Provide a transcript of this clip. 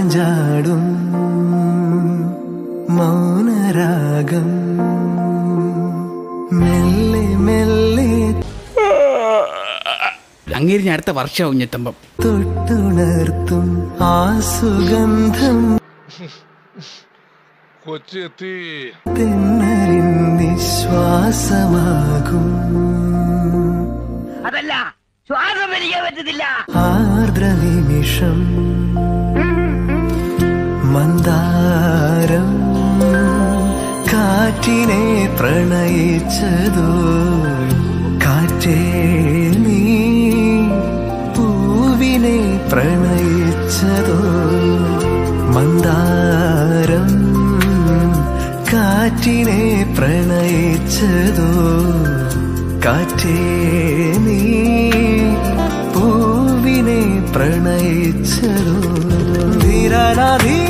ചാഞ്ചാടും മൗനരാഗം മെല്ലെ മെല്ലെ അങ്ങേര് ഞാൻ അടുത്ത വർഷമാവും ഞെത്തുമ്പം തൊട്ടുണർത്തും ആ സുഗന്ധം കൊച്ചെത്തി തെന്നലിൻ നിശ്വാസമാകും അതല്ല ശ്വാസം വലിക്കാൻ പറ്റത്തില്ല ആർദ്ര നിമിഷം മന്ദാരം കാറ്റിനെ പ്രണയിച്ചതോ കാറ്റേ നീ പൂവിനെ പ്രണയിച്ചതോ മന്ദാരം കാറ്റിനെ പ്രണയിച്ചതോ കാറ്റേ നീ പൂവിനെ പ്രണയിച്ചതോ ധീരനാ ധീര